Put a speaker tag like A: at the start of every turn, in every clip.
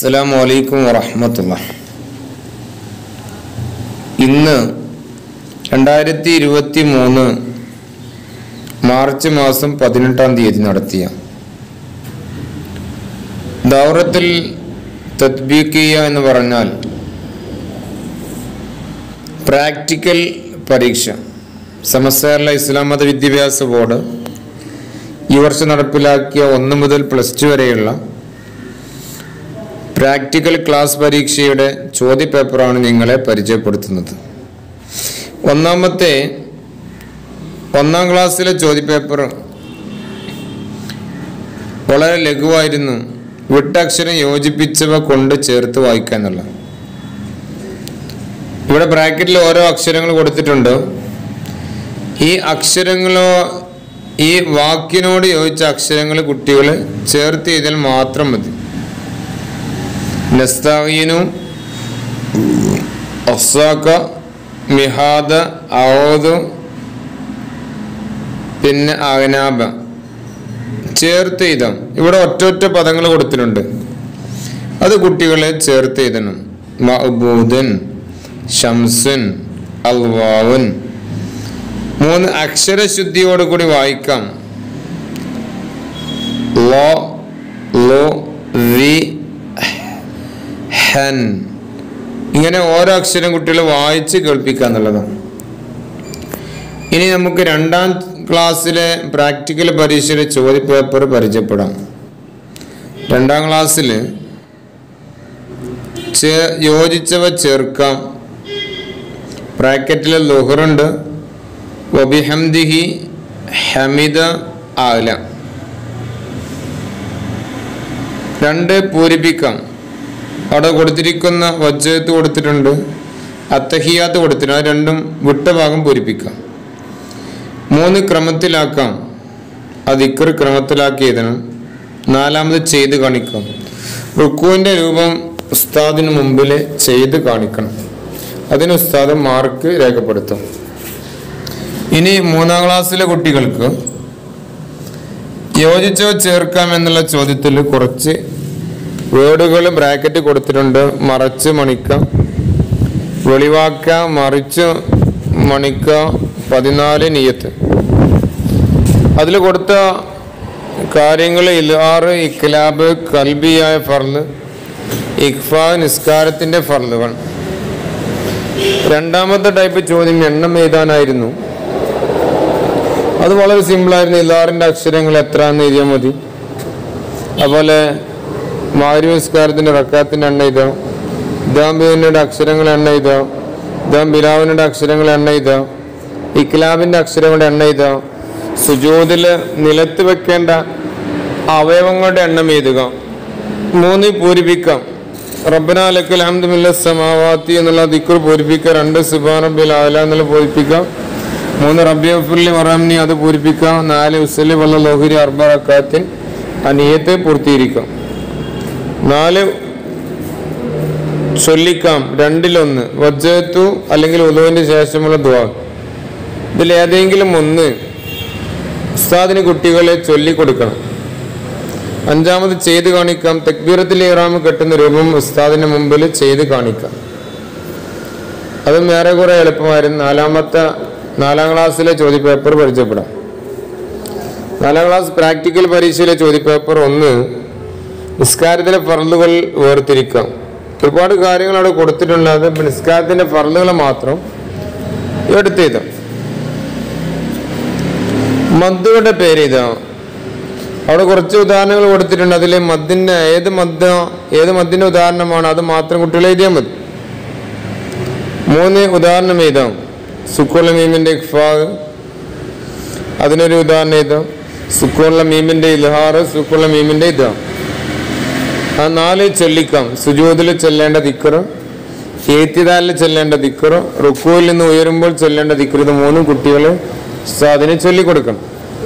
A: അസ്സലാമു അലൈക്കും വറഹമത്തുള്ള ഇന്ന് രണ്ടായിരത്തി ഇരുപത്തി മൂന്ന് മാർച്ച് മാസം പതിനെട്ടാം തീയതി നടത്തിയ ദൗറത്തിൽ തദ്ബീക്കിയ എന്ന് പറഞ്ഞാൽ പ്രാക്ടിക്കൽ പരീക്ഷ സമസ്ത കേരള ഇസ്ലാം മത വിദ്യാഭ്യാസ ബോർഡ് ഈ വർഷം നടപ്പിലാക്കിയ ഒന്ന് മുതൽ പ്ലസ് ടു വരെയുള്ള പ്രാക്ടിക്കൽ ക്ലാസ് പരീക്ഷയുടെ ചോദ്യപേപ്പറാണ് നിങ്ങളെ പരിചയപ്പെടുത്തുന്നത് ഒന്നാമത്തെ ഒന്നാം ക്ലാസ്സിലെ ചോദ്യപേപ്പർ വളരെ ലഘുവായിരുന്നു വിട്ടക്ഷരം യോജിപ്പിച്ചവ കൊണ്ട് ചേർത്ത് വായിക്കുക എന്നുള്ള ഇവിടെ ബ്രാക്കറ്റിൽ ഓരോ അക്ഷരങ്ങൾ കൊടുത്തിട്ടുണ്ട് ഈ അക്ഷരങ്ങളോ ഈ വാക്കിനോട് യോജിച്ച അക്ഷരങ്ങൾ കുട്ടികൾ ചേർത്ത് ചെയ്താൽ മാത്രം മതി നസ്താഗീനു ഒസാക്ക മിഹാദ ഔദു പിന്നെ അഗ്നാബ ചേർത്ത് എഴുതാം ഇവിടെ ഒറ്റൊറ്റ പദങ്ങൾ കൊടുത്തിട്ടുണ്ട് അത് കുട്ടികളെ ചേർത്ത് എഴുതണം മഅബൂദൻ ഷംസുൻ അൽവാവുൻ മൂന്ന് അക്ഷരശുദ്ധിയോടുകൂടി വായിക്കാം ലോ ലോ വി ഹൻ ഇങ്ങനെ ഓരോ അക്ഷരം കുട്ടികൾ വായിച്ച് കേൾപ്പിക്കുക എന്നുള്ളതാണ് ഇനി നമുക്ക് രണ്ടാം ക്ലാസ്സിലെ പ്രാക്ടിക്കൽ പരീക്ഷയുടെ ചോദ്യപേപ്പർ പരിചയപ്പെടാം രണ്ടാം ക്ലാസ്സിൽ യോജിച്ചവ ചേർക്കാം ബ്രാക്കറ്റിൽ ലുഹറുണ്ട് വബിഹംദിഹി ഹമിദ ആല രണ്ട് പൂരിപ്പിക്കാം അവിടെ കൊടുത്തിരിക്കുന്ന വജ്ജത്ത് കൊടുത്തിട്ടുണ്ട് അത്തഹിയാത്ത് കൊടുത്തിട്ടുണ്ട് അത് രണ്ടും വിട്ട ഭാഗം പൂരിപ്പിക്കാം മൂന്ന് ക്രമത്തിലാക്കാം അത് ഇക്കർ ക്രമത്തിലാക്കി എഴുതണം നാലാമത് ചെയ്ത് കാണിക്കാം റുക്കുവിൻ്റെ രൂപം ഉസ്താദിന് മുമ്പിൽ ചെയ്ത് കാണിക്കണം അതിന് ഉസ്താദ് മാർക്ക് രേഖപ്പെടുത്തും ഇനി മൂന്നാം ക്ലാസ്സിലെ കുട്ടികൾക്ക് യോജിച്ചോ ചേർക്കാം എന്നുള്ള ചോദ്യത്തിൽ കുറച്ച് വേർഡുകൾ ബ്രാക്കറ്റ് കൊടുത്തിട്ടുണ്ട് മറച്ച് മണിക്ക വെളിവാക്ക മറിച്ച് മണിക്ക പതിനാല് നിയത്ത് അതിൽ കൊടുത്ത കാര്യങ്ങൾ ഇലാറ് ഇഖ്ലാബ് കൽബിയായ ഫർള് ഇഖ്ഫ നിസ്കാരത്തിൻ്റെ ഫർളുകൾ രണ്ടാമത്തെ ടൈപ്പ് ചോദ്യം എണ്ണം എഴുതാനായിരുന്നു അത് വളരെ സിമ്പിളായിരുന്നു ഇലാറിൻ്റെ അക്ഷരങ്ങൾ എത്ര എന്ന് എഴുതിയാൽ മതി അതുപോലെ മാരി നിസ്കാരത്തിൻ്റെ റക്കാത്തിൻ്റെ എണ്ണ ഇതോ ദാംബിയുടെ അക്ഷരങ്ങൾ എണ്ണ ഇതോ ദാം ബിലാവിനുടെ അക്ഷരങ്ങൾ എണ്ണ ഇതോ ഇക്ലാബിൻ്റെ അക്ഷരങ്ങളുടെ എണ്ണ ഇതോ സുജൂതിൽ നിലത്ത് വെക്കേണ്ട അവയവങ്ങളുടെ എണ്ണം എഴുതുക മൂന്ന് പൂരിപ്പിക്കാം റബ്ബന അലക്കൽ അഹമ്മദില്ല സമാവാത്തി എന്നുള്ള ദിക്കുർ പൂരിപ്പിക്കുക രണ്ട് സുബാൻ റബ്ബിൽ ആല എന്നുള്ള പൂരിപ്പിക്കാം മൂന്ന് റബ്ബിയുല്ലി വറാംനി അത് പൂരിപ്പിക്കാം നാല് ഉസലി വല്ല ലോഹിരി അർബ റക്കാത്തിൻ അനിയത്തെ പൂർത്തീകരിക്കാം നാല് ചൊല്ലിക്കാം രണ്ടിലൊന്ന് വജ്ജത്തു അല്ലെങ്കിൽ ഉദുവിൻ്റെ ശേഷമുള്ള ദ്വാ ഇതിൽ ഏതെങ്കിലും ഒന്ന് ഉസ്താദിന് കുട്ടികളെ ചൊല്ലിക്കൊടുക്കണം അഞ്ചാമത് ചെയ്ത് കാണിക്കാം തെക്ബീറത്തിൽ ഇറാമ് കെട്ടുന്ന രൂപം ഉസ്താദിന് മുമ്പിൽ ചെയ്ത് കാണിക്കാം അതും ഏറെക്കുറെ എളുപ്പമായിരുന്നു നാലാമത്തെ നാലാം ക്ലാസ്സിലെ ചോദ്യപേപ്പർ പരിചയപ്പെടാം നാലാം ക്ലാസ് പ്രാക്ടിക്കൽ പരീക്ഷയിലെ ചോദ്യപേപ്പർ ഒന്ന് നിസ്കാരത്തിലെ ഫർലുകൾ വേർതിരിക്കാം ഒരുപാട് കാര്യങ്ങൾ അവിടെ കൊടുത്തിട്ടുണ്ട് അത് നിസ്കാരത്തിന്റെ ഫർലുകൾ മാത്രം എടുത്തെഴുത മദ്ദുകളുടെ പേര് ഇതാ അവിടെ കുറച്ച് ഉദാഹരണങ്ങൾ കൊടുത്തിട്ടുണ്ട് അതിൽ മദ്ദിന്റെ ഏത് മദ്ദ ഏത് മദ്ദിന്റെ ഉദാഹരണമാണ് അത് മാത്രം കുട്ടികൾ എഴുതിയാൽ മതി മൂന്ന് ഉദാഹരണം എഴുതാം സുക്കുള്ള മീമിന്റെ ഇഖ്ഫാഗ് അതിനൊരു ഉദാഹരണം എഴുതാം സുക്കുള്ള മീമിന്റെ ഇൽഹാറ് സുക്കുള്ള മീമിന്റെ ഇതാ ആ നാല് ചൊല്ലിക്കാം സുജൂദിൽ ചെല്ലേണ്ട ദിക്കറ് ഏത്തിദാലിൽ ചെല്ലേണ്ട ദിക്കറ് റുക്കുവിൽ നിന്ന് ഉയരുമ്പോൾ ചെല്ലേണ്ട ദിക്കറ് ഇത് മൂന്നും കുട്ടികൾ അതിനെ ചൊല്ലിക്കൊടുക്കണം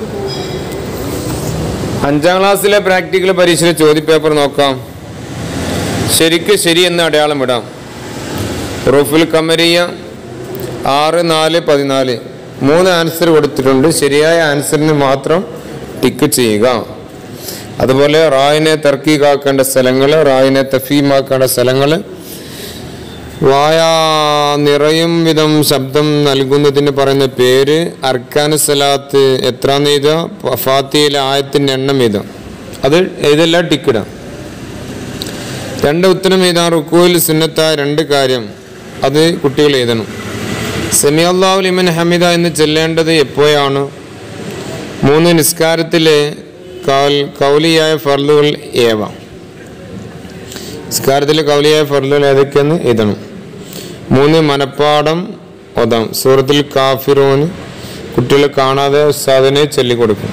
A: അഞ്ചാം ക്ലാസ്സിലെ പ്രാക്ടിക്കൽ പരീക്ഷയിലെ ചോദ്യപേപ്പർ നോക്കാം ശരിക്ക് ശരി എന്ന് അടയാളം ഇടാം റൂഫുൽ കമരിയ ആറ് നാല് പതിനാല് മൂന്ന് ആൻസർ കൊടുത്തിട്ടുണ്ട് ശരിയായ ആൻസറിന് മാത്രം ടിക്ക് ചെയ്യുക അതുപോലെ റായിനെ തർക്കീകാക്കേണ്ട സ്ഥലങ്ങൾ റായിനെ തഫീമാക്കേണ്ട സ്ഥലങ്ങൾ വായ നിറയും വിധം ശബ്ദം നൽകുന്നതിന് പറയുന്ന പേര് അർക്കാനു സലാത്ത് എത്രാന്ന് എഴുതുക ഫാത്തിയിലെ ആയത്തിൻ്റെ എണ്ണം എഴുതുക അത് ഇതെല്ലാം ടിക്കിടാം രണ്ട് ഉത്തരം എഴുതാൻ റുക്കുവിൽ സുന്നത്തായ രണ്ട് കാര്യം അത് കുട്ടികൾ എഴുതണം സെമിയല്ലാഹു ലിമൻ ഹമിദ എന്ന് ചെല്ലേണ്ടത് എപ്പോഴാണ് മൂന്ന് നിസ്കാരത്തിലെ കൗൽ കൗലിയായ ഫർലുകൾ ഏവ നിസ്കാരത്തിലെ കൗലിയായ ഫർലുകൾ ഏതൊക്കെയെന്ന് എഴുതണം മൂന്ന് മനപ്പാടം ഒതാം സൂറത്തിൽ കാഫിറോന് കുട്ടികൾ കാണാതെ ഉസ്താദിനെ ചൊല്ലിക്കൊടുക്കും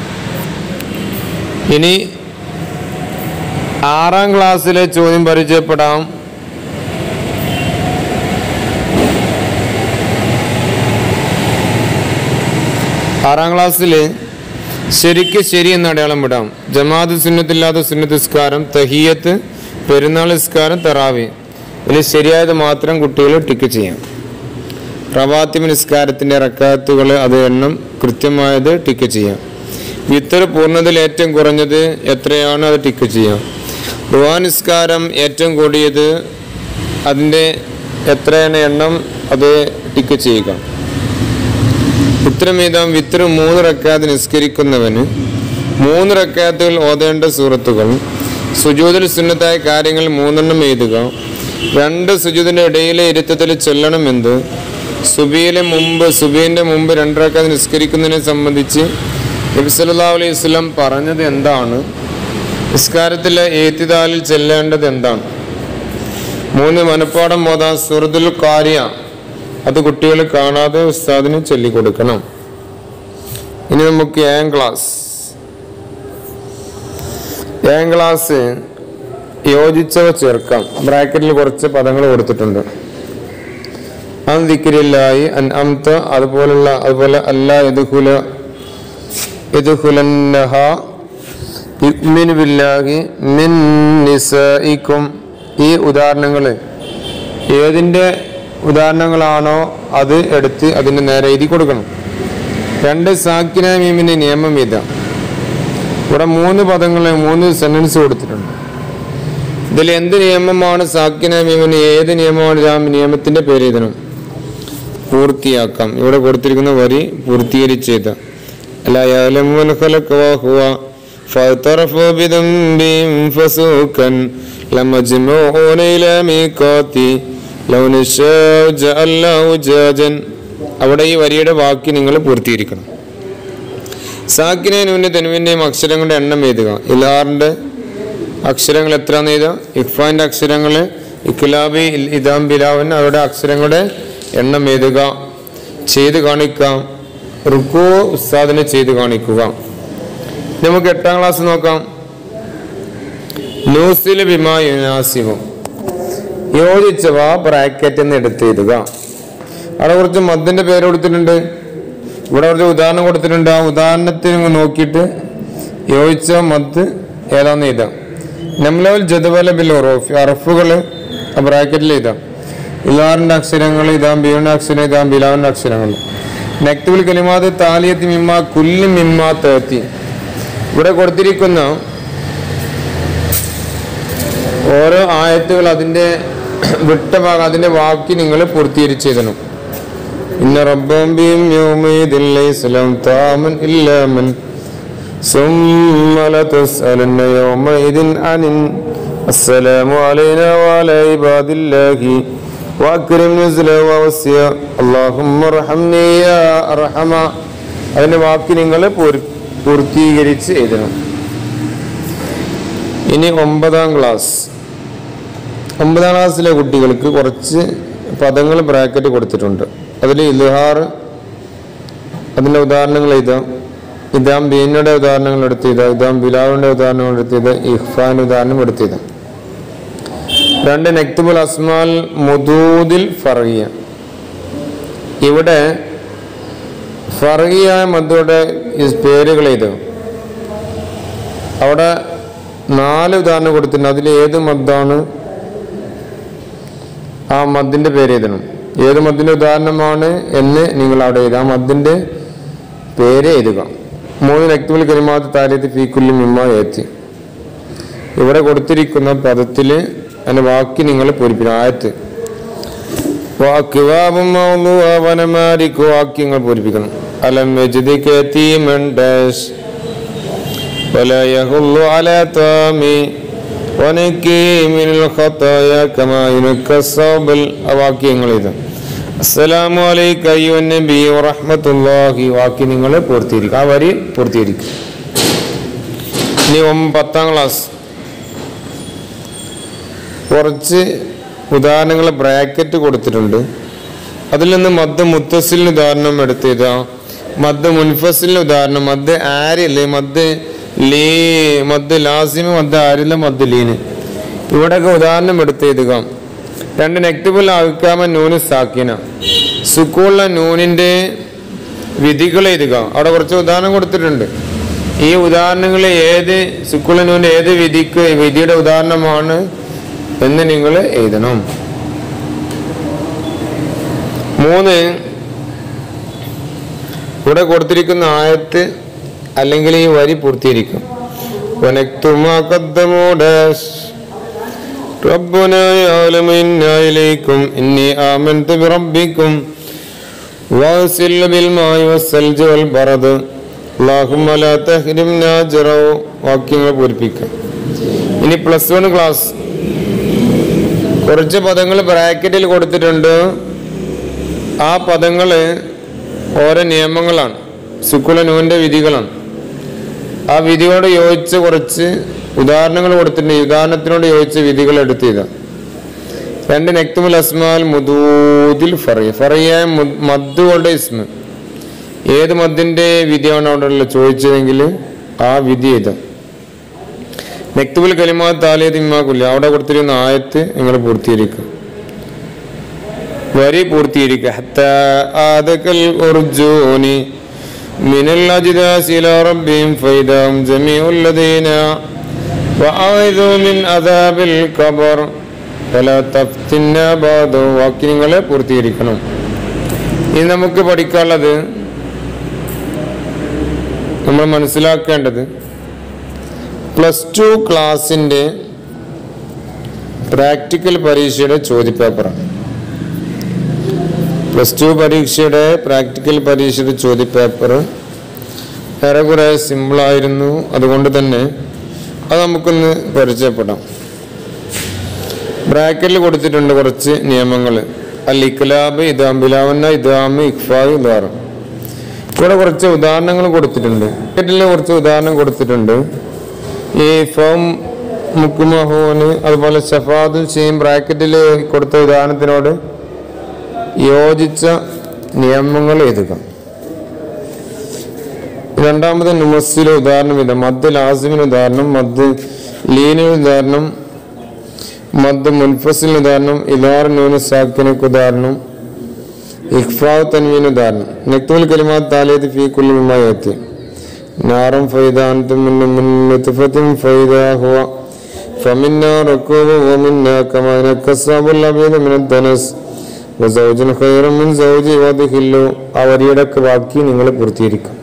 A: ഇനി ആറാം ക്ലാസ്സിലെ ചോദ്യം പരിചയപ്പെടാം ആറാം ക്ലാസ്സിൽ ശരിക്ക് ശരി എന്ന് അടയാളം വിടാം ജമാഅത്ത് സുന്നത്തില്ലാത്ത സുന്നത്ത് നിസ്കാരം തഹിയത്ത് പെരുന്നാൾ നിസ്കാരം തറാവി ഇതിൽ ശരിയായത് മാത്രം കുട്ടികൾ ടിക്ക് ചെയ്യാം റവാത്തിമ നിസ്കാരത്തിൻ്റെ റക്കാത്തുകൾ അത് എണ്ണം കൃത്യമായത് ടിക്ക് ചെയ്യാം വിത്തർ പൂർണ്ണതയിൽ ഏറ്റവും കുറഞ്ഞത് എത്രയാണ് അത് ടിക്ക് ചെയ്യാം റുവാ നിസ്കാരം ഏറ്റവും കൂടിയത് അതിൻ്റെ എത്രയാണ് എണ്ണം അത് ടിക്ക് ചെയ്യുക ഉത്തരമേതാം വിത്തർ മൂന്ന് റക്കാത്ത് നിസ്കരിക്കുന്നവന് മൂന്ന് റക്കാത്തുകൾ ഓതേണ്ട സൂറത്തുകൾ സുജൂതിൽ സുന്നത്തായ കാര്യങ്ങൾ മൂന്നെണ്ണം എഴുതുക രണ്ട് സുജൂതിൻ്റെ ഇടയിലെ ഇരുത്തത്തിൽ ചൊല്ലണമെന്ത് സുബിയിലെ മുമ്പ് സുബീൻ്റെ മുമ്പ് രണ്ട് റക്കാത്ത് നിസ്കരിക്കുന്നതിനെ സംബന്ധിച്ച് നബി സല്ലല്ലാഹു അലൈഹി വസല്ലം പറഞ്ഞത് എന്താണ് നിസ്കാരത്തിലെ ഏത്തിദാലിൽ ചെല്ലേണ്ടത് എന്താണ് മൂന്ന് മനപ്പാടം ഓതാൻ സുഹൃത്തുൽ കാര്യ അത് കുട്ടികൾ കാണാതെ ഉസ്താദിന് ചൊല്ലിക്കൊടുക്കണം ഇനി നമുക്ക് ഏഴാം ക്ലാസ് ഏഴാം ക്ലാസ് യോജിച്ചവ ചേർക്കാം ബ്രാക്കറ്റിൽ കുറച്ച് പദങ്ങൾ കൊടുത്തിട്ടുണ്ട് അൻ ദിക്രില്ലായി അൻ അംത അതുപോലുള്ള അതുപോലെ അല്ല യദുഹുല യദുഹുലന്നഹ യുഗ്മിനു ബില്ലാഹി മിൻ നിസൈക്കും ഈ ഉദാഹരണങ്ങൾ ഏതിൻ്റെ ഉദാഹരണങ്ങളാണോ അത് എടുത്ത് അതിന് നേരെ എഴുതി കൊടുക്കണം രണ്ട് സാക്കിന മീമിൻ്റെ നിയമം ഇതാ ഇവിടെ മൂന്ന് പദങ്ങൾ മൂന്ന് സെന്റൻസ് കൊടുത്തിട്ടുണ്ട് ഇതിൽ എന്ത് നിയമമാണ് സാക്കിന മീമിന് ഏത് നിയമമാണ് ആ നിയമത്തിന്റെ പേര് എഴുതണം പൂർത്തിയാക്കാം ഇവിടെ കൊടുത്തിരിക്കുന്ന വരി പൂർത്തീകരിച്ചത് അല്ല യഅലമുൽ ഖലഖ വഹുവ ഫഅതറഫു ബിദംബിഹിം ഫസൂകൻ ലമജ്മൂഊന ഇലാ മീഖാതി ലൗ നശാഉ ജഅൽനാഹു ജാജൻ അവിടെ ഈ വരിയുടെ വാക്ക് നിങ്ങൾ പൂർത്തീകരിക്കണം സാക്കിനെ നൂന്റെ തെനുവിൻ്റെയും അക്ഷരങ്ങളുടെ എണ്ണം എഴുതുക ഇലാറിൻ്റെ അക്ഷരങ്ങൾ എത്രയാണെന്ന് എഴുതുക ഇഖ്ഫാൻ്റെ അക്ഷരങ്ങൾ ഇഖ്ലാബി ഇൽ- ഇദാം ബിലാവിന് അവരുടെ അക്ഷരങ്ങളുടെ എണ്ണം എഴുതുക ചെയ്ത് കാണിക്കാം റുക്കോ ഉസ്താദിനെ ചെയ്ത് കാണിക്കുക ഇനി നമുക്ക് എട്ടാം ക്ലാസ് നോക്കാം ന്യൂസിൽ ബിമാ യുനാസിമു യോജിച്ചവ ബ്രാക്കറ്റ് എന്ന് എടുത്ത് എഴുതുക അവിടെ കുറച്ച് മദ്ദിന്റെ പേര് കൊടുത്തിട്ടുണ്ട് ഇവിടെ കുറച്ച് ഉദാഹരണം കൊടുത്തിട്ടുണ്ട് ആ ഉദാഹരണത്തിന് നോക്കിയിട്ട് യോജിച്ച മദ് ഏതാന്ന് എഴുതാം നമ്മളവൽ ജതുവല ബിൽ ഉറഫ് അറഫുകൾ ബ്രാക്കറ്റിൽ എഴുതാം ഇലാറിന്റെ അക്ഷരങ്ങൾ ഇതാം ബിയുടെ അക്ഷരം ഇതാം ബിലാവിന്റെ അക്ഷരങ്ങൾ നെക്തുൽ കലിമാത് താലിയത്തി മിമ്മ കുല്ലി മിമ്മ തേത്തി ഇവിടെ കൊടുത്തിരിക്കുന്ന ഓരോ ആയത്തുകൾ അതിന്റെ വിട്ട ഭാഗം അതിന്റെ വാക്കി നിങ്ങൾ പൂർത്തീകരിച്ച് എഴുതണം ഇന്ന റബ്ബം ബിഹിം യൗമയിദിൻ ലൈസ ലഹും താമൻ ഇല്ലാ മൻ ثم لتسألن يومئذ عن السلام علينا وعلى عباد الله وأكرم نزلا ووسع اللهم ارحمني يا أرحم അതിന്റെ വാക്ക് നിങ്ങൾ പൂർത്തീകരിച്ച് എഴുതണം ഇനി ഒമ്പതാം ക്ലാസ് ഒമ്പതാം ക്ലാസ്സിലെ കുട്ടികൾക്ക് കുറച്ച് പദങ്ങൾ ബ്രാക്കറ്റ് കൊടുത്തിട്ടുണ്ട് അതിൽ ഇൽഹാർ അതിൻ്റെ ഉദാഹരണങ്ങൾ എഴുതാം ഇതാം ബീനയുടെ ഉദാഹരണങ്ങൾ എടുത്ത് ചെയ്ത ഇതാം ബിലാവിന്റെ ഉദാഹരണങ്ങൾ എടുത്ത് ചെയ്ത ഇഹ്ഫാൻ ഉദാഹരണം എടുത്ത് ചെയ്ത രണ്ട് നെക്തുബുൽ അസ്മാൽ മുദൂദിൽ ഫറിയ ഇവിടെ ഫറിയ മദ്ദയുടെ ഈ പേരുകൾ എഴുതുക അവിടെ നാല് ഉദാഹരണം കൊടുത്തിട്ടുണ്ട് അതിൽ ഏത് മദ്ദാണ് ആ മദ്ദിന്റെ പേര് എഴുതണം ഏത് മദ്ദിന്റെ ഉദാഹരണമാണ് എന്ന് നിങ്ങൾ അവിടെ എഴുതുക ആ മദ്ദിന്റെ പേര് എഴുതുക മൂന്ന് രക്തവിൽ കരിമാത്ത താരത്തിൽ ഫീക്കുല്ലി മിമ്മ ഏത്തി ഇവിടെ കൊടുത്തിരിക്കുന്ന പദത്തിൽ അതിന്റെ വാക്ക് നിങ്ങൾ പൂരിപ്പിക്കണം ആയത്ത് വാക്കിവാബും വനമാരിക്ക് വാക്യങ്ങൾ പൂരിപ്പിക്കണം അലം യജ്ദിക യതീമൻ ഡാഷ് ولا يهل على طامي ونكي من الخطايا كما ينكى الصوب വാക്യങ്ങൾ ഇത് അസ്സലാമു അലൈക അയ്യുഹൻ നബി വറഹ്മത്തുള്ളാഹി വാക്യം നിങ്ങൾ പൂർത്തീകരിക്കുക ആ വരി പൂർത്തീകരിക്കുക ഇനി ഒമ്പ- പത്താം ക്ലാസ് കുറച്ച് ഉദാഹരണങ്ങൾ ബ്രാക്കറ്റ് കൊടുത്തിട്ടുണ്ട് അതിൽ നിന്ന് മദ് മുത്തസിലിന് ഉദാഹരണം എടുത്ത് ഇതാ മദ് മുൻഫസിലിന് ഉദാഹരണം മദ് ആരില് മദ് ലീ മദ് ലാസിമ് മദ് ആരില് മദ് ലീന് ഇവിടെയൊക്കെ ഉദാഹരണം എടുത്ത് എഴുതുക രണ്ട് നെക്തിബുൽ ആക്കാമ നൂന് സാക്കിന സുക്കൂള്ള നൂനിന്റെ വിധികൾ എഴുതുക അവിടെ കുറച്ച് ഉദാഹരണം കൊടുത്തിട്ടുണ്ട് ഈ ഉദാഹരണങ്ങൾ ഏത് സുക്കുള്ള നൂന്റെ ഏത് വിധിക്ക് വിധിയുടെ ഉദാഹരണമാണ് എന്ന് നിങ്ങൾ എഴുതണം മൂന്ന് ഇവിടെ കൊടുത്തിരിക്കുന്ന ആയത്ത് അല്ലെങ്കിൽ ഈ വരി പൂർത്തീകരിക്കും ونكتب ما قدموا داش ربنا يعلم إنا إليكم إني آمنت بربكم واغسل بالماء والثلج والبرد اللهم لا تحرمنا أجره വാക്യങ്ങൾ പൂരിപ്പിക്കുക ഇനി പ്ലസ് വൺ ക്ലാസ് കുറച്ച് പദങ്ങൾ ബ്രാക്കറ്റിൽ കൊടുത്തിട്ടുണ്ട് ആ പദങ്ങൾ ഓരോ നിയമങ്ങളാണ് സുക്കുല നൂന്റെ വിധികളാണ് ആ വിധിയോട് യോജിച്ച് കുറച്ച് ഉദാഹരണങ്ങൾ കൊടുത്തിട്ടുണ്ട് ഈ ഉദാഹരണത്തിനോട് യോജിച്ച് വിധികൾ എടുത്ത് ചെയ്ത രണ്ട് നെക്തുമുൽ അസ്മാൽ മുദൂദിൽ ഫറിയ ഫറിയ മു- മദ്ദുകളുടെ ഇസ്മ ഏത് മദ്ദിന്റെ വിധിയാണ് അവിടെ ഉള്ള ചോദിച്ചതെങ്കിൽ ആ വിധി ഇത് നെക്തുബുൽ കലിമാ താലിയത് ഇമ്മാക്കുല്ല അവിടെ കൊടുത്തിരുന്ന ആയത്ത് നിങ്ങൾ പൂർത്തീകരിക്കുക വരി പൂർത്തീകരിക്കുക ഹത്താ ആദകൽ ഉർജൂനി من الأجداث إلى ربهم فإذا هم جميع الذين وأعوذوا من عذاب القبر فلا تفتنا بعد വാക്യങ്ങളെ പൂർത്തീകരിക്കണം ഇനി നമുക്ക് പഠിക്കാനുള്ളത് നമ്മൾ മനസ്സിലാക്കേണ്ടത് പ്ലസ് ടു ക്ലാസിൻ്റെ പ്രാക്ടിക്കൽ പരീക്ഷയുടെ ചോദ്യപേപ്പറാണ് പ്ലസ് ടു പരീക്ഷയുടെ പ്രാക്ടിക്കൽ പരീക്ഷയുടെ ചോദ്യപേപ്പർ ഏറെക്കുറെ സിമ്പിളായിരുന്നു അതുകൊണ്ട് തന്നെ അത് നമുക്കൊന്ന് പരിചയപ്പെടാം ബ്രാക്കറ്റിൽ കൊടുത്തിട്ടുണ്ട് കുറച്ച് നിയമങ്ങൾ അൽ ഇഖ്ലാബ് ഇദാം ബിലാവന്ന ഇദാമ് ഇഖ്ഫായ് ഇദാറ് ഇവിടെ കുറച്ച് ഉദാഹരണങ്ങൾ കൊടുത്തിട്ടുണ്ട് ബ്രാക്കറ്റിൽ കുറച്ച് ഉദാഹരണം കൊടുത്തിട്ടുണ്ട് ഈ ഫോം മുക്കുമഹോന് അതുപോലെ ഷഫാദുൽ ഷീം ബ്രാക്കറ്റിൽ കൊടുത്ത ഉദാഹരണത്തിനോട് യോജിച്ച നിയമങ്ങൾ എഴുതുക രണ്ടാമത് നുമസ്സിലെ ഉദാഹരണം ഇത് മദ് ലാസിമിന് ഉദാഹരണം മദ് ലീനിന് ഉദാഹരണം മദ് മുൻഫസിന് ഉദാഹരണം ഇദാർ നൂന് സാക്കിനക്ക് ഉദാഹരണം ഇഖ്ഫാവ് തൻവീന് ഉദാഹരണം നക്തുൽ കലിമാത്ത് താലിയത് ഫീ കുല്ലി മിമ്മായത്തി നാറും ഫൈദാ അൻതും മിൻ മിൻ നുത്ഫത്തിൻ ഫൈദാ ഹുവ فمنا ركوب ومنا كما ينكى الصعب الأبيض من الدنس വസൗജൻ ഖൈറൻ മിൻ സൗജി വദ്ഖില്ലു ആ വരിയുടെ ഒക്കെ ബാക്കി നിങ്ങൾ പൂർത്തീകരിക്കും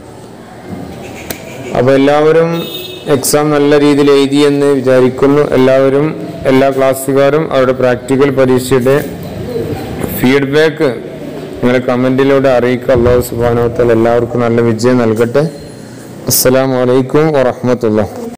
A: അപ്പോൾ എല്ലാവരും എക്സാം നല്ല രീതിയിൽ എഴുതിയെന്ന് വിചാരിക്കുന്നു എല്ലാവരും എല്ലാ ക്ലാസ്സുകാരും അവരുടെ പ്രാക്ടിക്കൽ പരീക്ഷയുടെ ഫീഡ്ബാക്ക് നിങ്ങൾ കമൻറ്റിലൂടെ അറിയിക്കുക അള്ളാഹു സുബാനോത്തൽ എല്ലാവർക്കും നല്ല വിജയം നൽകട്ടെ അസ്സലാമു അലൈക്കും വറഹമത്തുള്ള